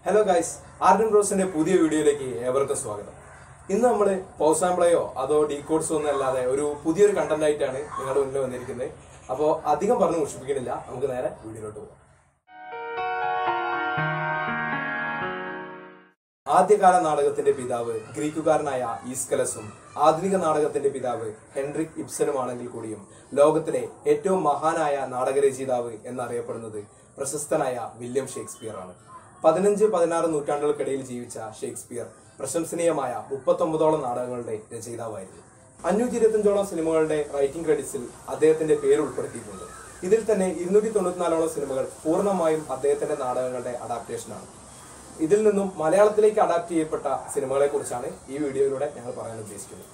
hello guys Ardern ബ്രോസിന്റെ പുതിയ വീഡിയോയിലേക്ക് ഏവർക്കും സ്വാഗതം ഇന്ന് നമ്മൾ പൗസാമ്പിളയോ അതോ ഡീകോഡ്സോ ഒന്നും അല്ലാതെ ഒരു പുതിയൊരു കണ്ടന്റ് ആയിട്ടാണ് നിങ്ങളുടെ മുന്നിൽ വന്നിരിക്കുന്നത് അപ്പോൾ അധികം പറഞ്ഞ് മുഷിപ്പിക്കണില്ല നമുക്ക് നേരെ വീഡിയോയിലോട്ട് പോകാം ആദ്യകാല നാടകത്തിന്റെ പിതാവ് ഗ്രീക്കുകാരനായ ഈസ്കലസും ആധുനിക നാടകത്തിന്റെ പിതാവ് ഹെൻറിക് ഇബ്സനുമാണെങ്കിൽ കൂടിയും ലോകത്തിലെ ഏറ്റവും മഹാനായ നാടകരചയിതാവ് എന്നറിയപ്പെടുന്നത് പ്രശസ്തനായ വില്യം ഷേക്സ്പിയർ ആണ് പതിനഞ്ച് പതിനാറ് നൂറ്റാണ്ടുകൾക്കിടയിൽ ജീവിച്ച ഷേക്സ്പിയർ പ്രശംസനീയമായ മുപ്പത്തൊമ്പതോളം നാടകങ്ങളുടെ രചയിതാവായിരുന്നു അഞ്ഞൂറ്റി ഇരുപത്തഞ്ചോളം സിനിമകളുടെ റൈറ്റിംഗ് ക്രെഡിറ്റ്സിൽ അദ്ദേഹത്തിന്റെ പേര് ഉൾപ്പെടുത്തിയിട്ടുണ്ട് ഇതിൽ തന്നെ ഇരുന്നൂറ്റി തൊണ്ണൂറ്റിനാലോളം സിനിമകൾ പൂർണ്ണമായും അദ്ദേഹത്തിന്റെ നാടകങ്ങളുടെ അഡാപ്റ്റേഷനാണ് ഇതിൽ നിന്നും മലയാളത്തിലേക്ക് അഡാപ്റ്റ് ചെയ്യപ്പെട്ട സിനിമകളെ കുറിച്ചാണ് ഈ വീഡിയോയിലൂടെ ഞങ്ങൾ പറയാൻ ഉദ്ദേശിക്കുന്നത്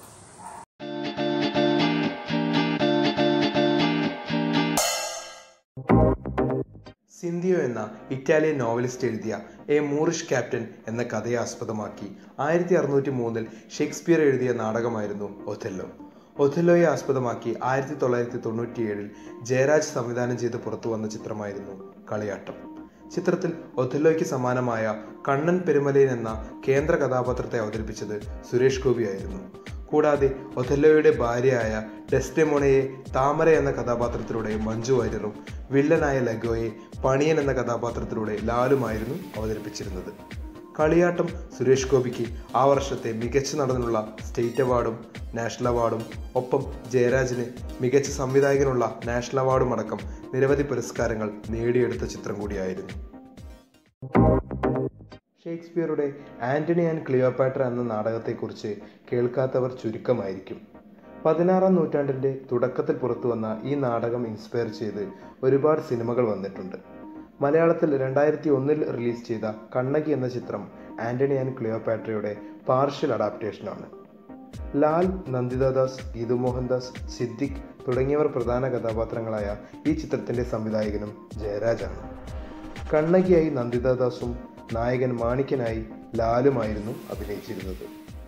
സിന്ധിയോ എന്ന ഇറ്റാലിയൻ നോവലിസ്റ്റ് എഴുതിയ എ മൂറിഷ് ക്യാപ്റ്റൻ എന്ന കഥയെ ആസ്പദമാക്കി ആയിരത്തി അറുന്നൂറ്റി മൂന്നിൽ ഷേക്സ്പിയർ എഴുതിയ നാടകമായിരുന്നു ഒഥെല്ലോ ഒഥെല്ലോയെ ആസ്പദമാക്കി ആയിരത്തി തൊള്ളായിരത്തി തൊണ്ണൂറ്റിയേഴിൽ ജയരാജ് സംവിധാനം ചെയ്ത് പുറത്തു വന്ന ചിത്രമായിരുന്നു കളിയാട്ടം ചിത്രത്തിൽ ഒഥല്ലോയ്ക്ക് സമാനമായ കണ്ണൻ പെരുമലയൻ എന്ന കേന്ദ്ര കഥാപാത്രത്തെ അവതരിപ്പിച്ചത് സുരേഷ് ഗോപിയായിരുന്നു കൂടാതെ ഒഥല്ലോയുടെ ഭാര്യയായ ഡെസ്ഡെമോണയെ താമര എന്ന കഥാപാത്രത്തിലൂടെ മഞ്ജു വാര്യറും വില്ലനായ ലഗോയെ പണിയൻ എന്ന കഥാപാത്രത്തിലൂടെ ലാലുമായിരുന്നു അവതരിപ്പിച്ചിരുന്നത് കളിയാട്ടം സുരേഷ് ഗോപിക്ക് ആ വർഷത്തെ മികച്ച നടനുള്ള സ്റ്റേറ്റ് അവാർഡും നാഷണൽ അവാർഡും ഒപ്പം ജയരാജിന് മികച്ച സംവിധായകനുള്ള നാഷണൽ അവാർഡും അടക്കം നിരവധി പുരസ്കാരങ്ങൾ നേടിയെടുത്ത ചിത്രം കൂടിയായിരുന്നു ഷേക്സ്പിയറുടെ ആന്റണി ആൻഡ് ക്ലിയോപാട്ര എന്ന നാടകത്തെക്കുറിച്ച് കേൾക്കാത്തവർ ചുരുക്കമായിരിക്കും പതിനാറാം നൂറ്റാണ്ടിൻ്റെ തുടക്കത്തിൽ പുറത്തു വന്ന ഈ നാടകം ഇൻസ്പയർ ചെയ്ത് ഒരുപാട് സിനിമകൾ വന്നിട്ടുണ്ട് മലയാളത്തിൽ രണ്ടായിരത്തി ഒന്നിൽ റിലീസ് ചെയ്ത കണ്ണകി എന്ന ചിത്രം ആന്റണി ആൻഡ് ക്ലിയോപാട്രയുടെ പാർഷ്യൽ അഡാപ്റ്റേഷനാണ് ലാൽ നന്ദിതാദാസ് ഗീതു മോഹൻദാസ് സിദ്ദിഖ് തുടങ്ങിയവർ പ്രധാന കഥാപാത്രങ്ങളായ ഈ ചിത്രത്തിന്റെ സംവിധായകനും ജയരാജാണ് കണ്ണകിയായി നന്ദിതാദാസും നായകൻ മാണിക്കനായി ലാലുമായിരുന്നു അഭിനയിച്ചിരുന്നത്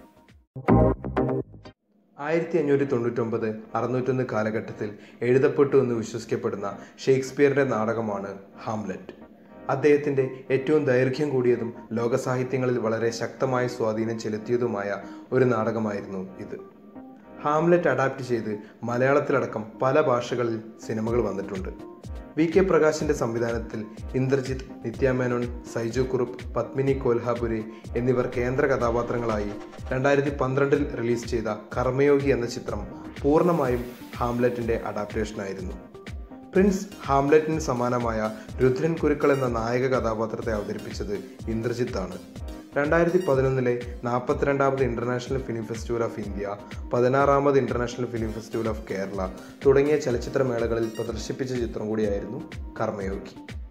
ആയിരത്തി അഞ്ഞൂറ്റി തൊണ്ണൂറ്റൊമ്പത് അറുന്നൂറ്റൊന്ന് കാലഘട്ടത്തിൽ എഴുതപ്പെട്ടു എന്ന് വിശ്വസിക്കപ്പെടുന്ന ഷേക്സ്പിയറുടെ നാടകമാണ് ഹാംലെറ്റ് അദ്ദേഹത്തിൻ്റെ ഏറ്റവും ദൈർഘ്യം കൂടിയതും ലോകസാഹിത്യങ്ങളിൽ വളരെ ശക്തമായ സ്വാധീനം ചെലുത്തിയതുമായ ഒരു നാടകമായിരുന്നു ഇത് ഹാംലെറ്റ് അഡാപ്റ്റ് ചെയ്ത് മലയാളത്തിലടക്കം പല ഭാഷകളിൽ സിനിമകൾ വന്നിട്ടുണ്ട് വി കെ പ്രകാശിന്റെ സംവിധാനത്തിൽ ഇന്ദ്രജിത്ത് നിത്യാമേനോൻ സൈജു കുറുപ്പ് പത്മിനി കോൽഹാപുരി എന്നിവർ കേന്ദ്ര കഥാപാത്രങ്ങളായി രണ്ടായിരത്തി പന്ത്രണ്ടിൽ റിലീസ് ചെയ്ത കർമ്മയോഗി എന്ന ചിത്രം പൂർണ്ണമായും ഹാംലെറ്റിന്റെ അഡാപ്റ്റേഷനായിരുന്നു പ്രിൻസ് ഹാംലെറ്റിന് സമാനമായ രുദ്രൻ കുരുക്കൾ എന്ന നായക കഥാപാത്രത്തെ അവതരിപ്പിച്ചത് ഇന്ദ്രജിത്ത് ആണ് രണ്ടായിരത്തി പതിനൊന്നിലെ നാൽപ്പത്തിരണ്ടാമത് international film festival of India പതിനാറാമത് international film festival of Kerala തുടങ്ങിയ ചലച്ചിത്രമേളകളിൽ പ്രദർശിപ്പിച്ച ചിത്രം കൂടിയായിരുന്നു കർമ്മയോഗി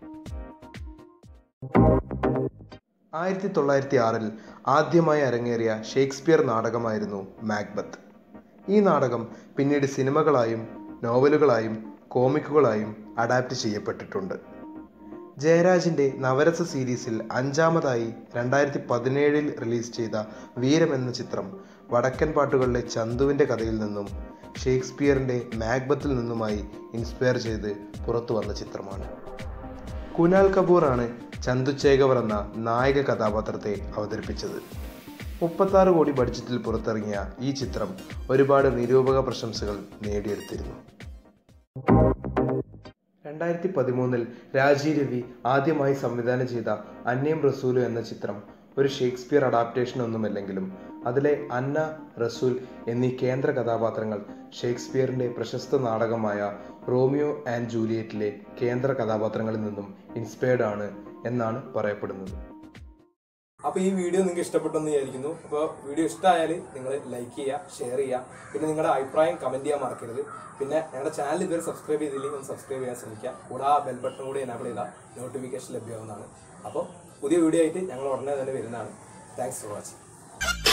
ആയിരത്തി തൊള്ളായിരത്തി ആറിൽ ആദ്യമായി അരങ്ങേറിയ ഷേക്സ്പിയർ നാടകമായിരുന്നു മാക്ബത്ത് ഈ നാടകം പിന്നീട് സിനിമകളായും നോവലുകളായും കോമിക്കുകളായും അഡാപ്റ്റ് ചെയ്യപ്പെട്ടിട്ടുണ്ട് ജയരാജിന്റെ നവരസ സീരീസിൽ അഞ്ചാമതായി രണ്ടായിരത്തി പതിനേഴിൽ റിലീസ് ചെയ്ത വീരം എന്ന ചിത്രം വടക്കൻ പാട്ടുകളിലെ ചന്തുവിന്റെ കഥയിൽ നിന്നും ഷേക്സ്പിയറിന്റെ മാക്ബത്തിൽ നിന്നുമായി ഇൻസ്പയർ ചെയ്ത് പുറത്തു വന്ന ചിത്രമാണ് കുനാൽ കപൂർ ആണ് ചന്തു ചേകവർ എന്ന നായക കഥാപാത്രത്തെ അവതരിപ്പിച്ചത് മുപ്പത്താറ് കോടി ബഡ്ജറ്റിൽ പുറത്തിറങ്ങിയ ഈ ചിത്രം ഒരുപാട് നിരൂപക പ്രശംസകൾ നേടിയെടുത്തിരുന്നു രണ്ടായിരത്തി പതിമൂന്നിൽ രാജീവ് രവി ആദ്യമായി സംവിധാനം ചെയ്ത അന്നയും റസൂലും എന്ന ചിത്രം ഒരു ഷേക്സ്പിയർ അഡാപ്റ്റേഷൻ ഒന്നുമല്ലെങ്കിലും അതിലെ അന്ന റസൂൽ എന്നീ കേന്ദ്ര കഥാപാത്രങ്ങൾ ഷേക്സ്പിയറിന്റെ പ്രശസ്ത നാടകമായ റോമിയോ ആൻഡ് ജൂലിയറ്റിലെ കേന്ദ്ര കഥാപാത്രങ്ങളിൽ നിന്നും ഇൻസ്പയർഡ് ആണ് എന്നാണ് പറയപ്പെടുന്നത് അപ്പോൾ ഈ വീഡിയോ നിങ്ങൾക്ക് ഇഷ്ടപ്പെട്ടെന്ന് വിചാരിക്കുന്നു അപ്പോൾ വീഡിയോ ഇഷ്ടമായാൽ നിങ്ങൾ ലൈക്ക് ചെയ്യുക ഷെയർ ചെയ്യുക പിന്നെ നിങ്ങളുടെ അഭിപ്രായം കമൻറ്റ് ചെയ്യാൻ മറക്കരുത് പിന്നെ ഞങ്ങളുടെ ചാനൽ ഇതുവരെ സബ്സ്ക്രൈബ് ചെയ്തില്ലെങ്കിൽ ഒന്ന് സബ്സ്ക്രൈബ് ചെയ്യാൻ ശ്രമിക്കുക കൂടെ ആ ബെൽ ബട്ടൺ കൂടി എനാബിൾ ചെയ്താൽ നോട്ടിഫിക്കേഷൻ ലഭ്യമാവുന്നതാണ് അപ്പോൾ പുതിയ വീഡിയോ ആയിട്ട് ഞങ്ങൾ ഉടനെ തന്നെ വരുന്നതാണ് താങ്ക്സ് ഫോർ വാച്ചിങ്